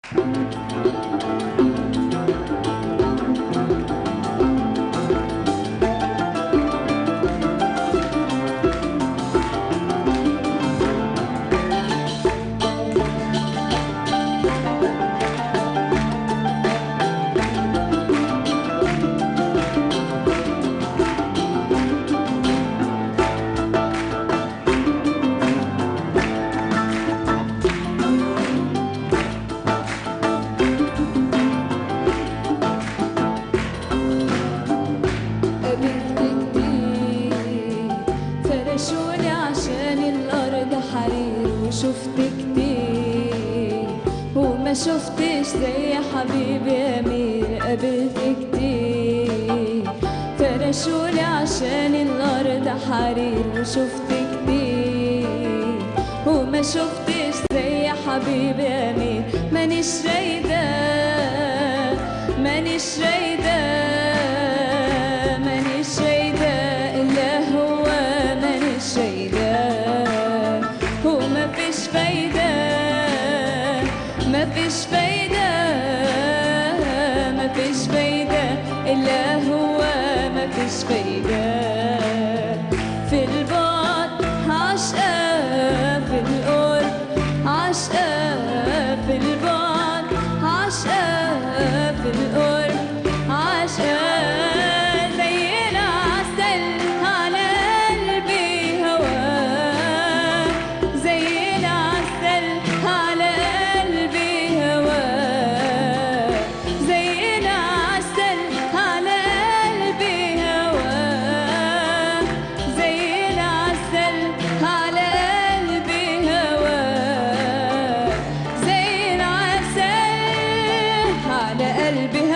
قابلت كتير فرشوني عشان الأرض حرير وشفت كتير وما شفتش زي حبيبي أمير قابلت كتير فرشوني عشان الأرض حرير وشفت كتير وما شفتش زي حبيبي أمير مانيش رايدة مانيش رايدة مانيش رايدة إلا هو مانيش رايدة وما فيش فايدة ما فيش فايدة ما فيش فايدة إلا هو ما فيش فايدة في البعد عشقة في القرب عشقة في البعد عشقة في القرب عشقة زي العسل على قلبي هواه زي العسل على قلبي هواه زي العسل على قلبي هواه زي العسل على قلبي هواه زي العسل على قلبي